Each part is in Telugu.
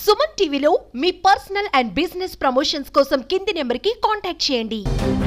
సుమన్ టీవీలో మీ పర్సనల్ అండ్ బిజినెస్ ప్రమోషన్స్ కోసం కింది నెంబర్కి కాంటాక్ట్ చేయండి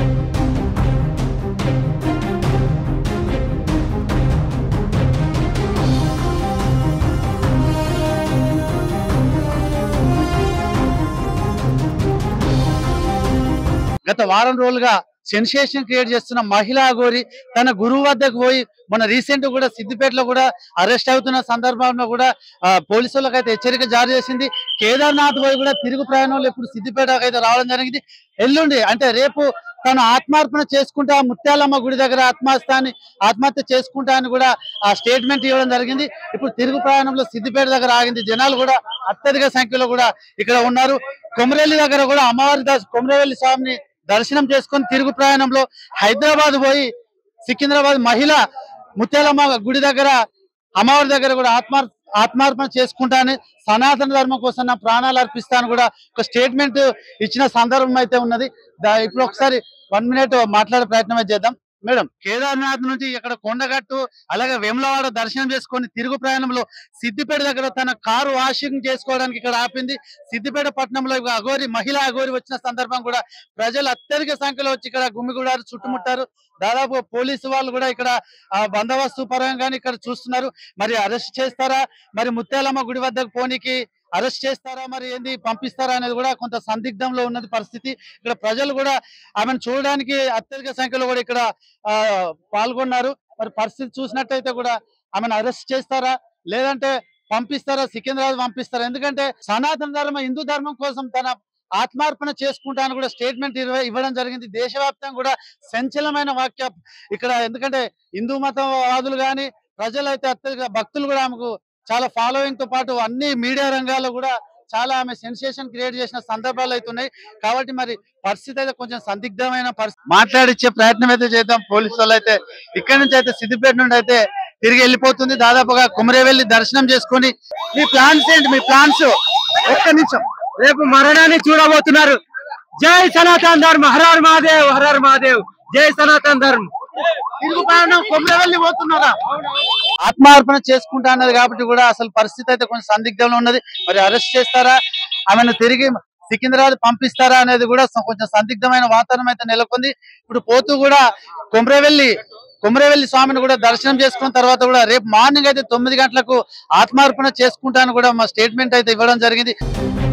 గత వారం రోజులుగా సెన్సేషన్ క్రియేట్ చేస్తున్న మహిళా గోరి తన గురువు వద్దకు పోయి మన రీసెంట్ కూడా సిద్దిపేటలో కూడా అరెస్ట్ అవుతున్న సందర్భంలో కూడా ఆ, పోలీసులకు అయితే హెచ్చరిక జారీ చేసింది కేదార్నాథ్ పోయి కూడా తిరుగు ప్రయాణంలో ఇప్పుడు సిద్దిపేటకు అయితే రావడం జరిగింది ఎల్లుండి అంటే రేపు తను ఆత్మార్పణ చేసుకుంటా ముత్యాలమ్మ గుడి దగ్గర ఆత్మహత్యాన్ని ఆత్మహత్య చేసుకుంటా అని కూడా ఆ స్టేట్మెంట్ ఇవ్వడం జరిగింది ఇప్పుడు తిరుగు ప్రయాణంలో సిద్దిపేట దగ్గర ఆగింది జనాలు కూడా అత్యధిక సంఖ్యలో కూడా ఇక్కడ ఉన్నారు కొమరెల్లి దగ్గర కూడా అమ్మవారి దర్శ కొమరవెల్లి స్వామిని దర్శనం చేసుకొని తిరుగు ప్రయాణంలో హైదరాబాద్ పోయి సికింద్రాబాద్ మహిళ ముత్యాలమ్మ గుడి దగ్గర అమ్మవారి దగ్గర కూడా ఆత్మ ఆత్మార్పణ చేసుకుంటానని సనాతన ధర్మం కోసం నా ప్రాణాలు అర్పిస్తాను కూడా ఒక స్టేట్మెంట్ ఇచ్చిన సందర్భం అయితే ఉన్నది దా- ఇప్పుడు ఒకసారి వన్ మినిట్ మాట్లాడే ప్రయత్నం అయితే చేద్దాం మేడం కేదార్నాథ్ నుంచి ఇక్కడ కొండగట్టు అలాగే వేములవాడ దర్శనం చేసుకొని తిరుగు ప్రయాణంలో సిద్దిపేట దగ్గర తన కారు వాషింగ్ చేసుకోవడానికి ఇక్కడ ఆపింది సిద్దిపేట పట్టణంలో ఇక అఘోరి మహిళా అఘోరి వచ్చిన సందర్భం కూడా ప్రజలు అత్యధిక సంఖ్యలో వచ్చి ఇక్కడ గుమ్మిగూడారు చుట్టుముట్టారు దాదాపు పోలీసు వాళ్ళు కూడా ఇక్కడ ఆ, బందోబస్తు పరంగా ఇక్కడ చూస్తున్నారు మరి అరెస్ట్ చేస్తారా మరి ముత్యాలమ్మ గుడి వద్దకు పోనీకి అరెస్ట్ చేస్తారా మరి ఏంది పంపిస్తారా అనేది కూడా కొంత సందిగ్ధంలో ఉన్నది పరిస్థితి ఇక్కడ ప్రజలు కూడా ఆమెను చూడడానికి అత్యధిక సంఖ్యలో కూడా ఇక్కడ ఆ, పాల్గొన్నారు మరి పరిస్థితి చూసినట్టయితే కూడా ఆమెను అరెస్ట్ చేస్తారా లేదంటే పంపిస్తారా సికింద్రాబాద్ పంపిస్తారా ఎందుకంటే సనాతన ధర్మం హిందూ ధర్మం కోసం తన ఆత్మార్పణ చేసుకుంటాను కూడా స్టేట్మెంట్ ఇవ్వడం జరిగింది దేశవ్యాప్తంగా కూడా సంచలమైన వాక్య ఇక్కడ ఎందుకంటే హిందూ మతవాదులు కానీ ప్రజలైతే అత్యధిక భక్తులు కూడా ఆమెకు చాలా ఫాలోయింగ్ తో పాటు అన్ని మీడియా రంగాల్లో కూడా చాలా ఆమె సెన్సేషన్ క్రియేట్ చేసిన సందర్భాలు అయితే ఉన్నాయి కాబట్టి మరి పరిస్థితి అయితే కొంచెం సందిగ్ధమైన పరిస్థితి మాట్లాడిచ్చే ప్రయత్నం అయితే చేద్దాం పోలీసు వాళ్ళు అయితే ఇక్కడ నుంచి అయితే సిద్దిపేట నుండి అయితే తిరిగి వెళ్ళిపోతుంది దాదాపుగా కుమరేవెల్లి దర్శనం చేసుకొని మీ ప్లాన్స్ ఏంటి మీ ప్లాన్స్ ఒక్క నిమిషం రేపు మరణాన్ని చూడబోతున్నారు జై సనాతన్ ధర్మ హరర్ మహాదేవ్ హరర్ మహాదేవ్ జై సనాతన్ ధర్మ తిరుగు ప్రయాణం కొమ్మరవెల్లి పోతున్నారా ఆత్మార్పణ చేసుకుంటా అన్నది కాబట్టి కూడా అసలు పరిస్థితి అయితే కొంచెం సందిగ్ధంలో ఉన్నది మరి అరెస్ట్ చేస్తారా ఆమెను తిరిగి సికింద్రాబాద్ పంపిస్తారా అనేది కూడా స- కొంచెం సందిగ్ధమైన వాతావరణం అయితే నెలకొంది ఇప్పుడు పోతూ కూడా కొమరవెల్లి కొమరవెల్లి స్వామిని కూడా దర్శనం చేసుకున్న తర్వాత కూడా రేపు మార్నింగ్ అయితే తొమ్మిది గంటలకు ఆత్మార్పణ చేసుకుంటాను కూడా మా స్టేట్మెంట్ అయితే ఇవ్వడం జరిగింది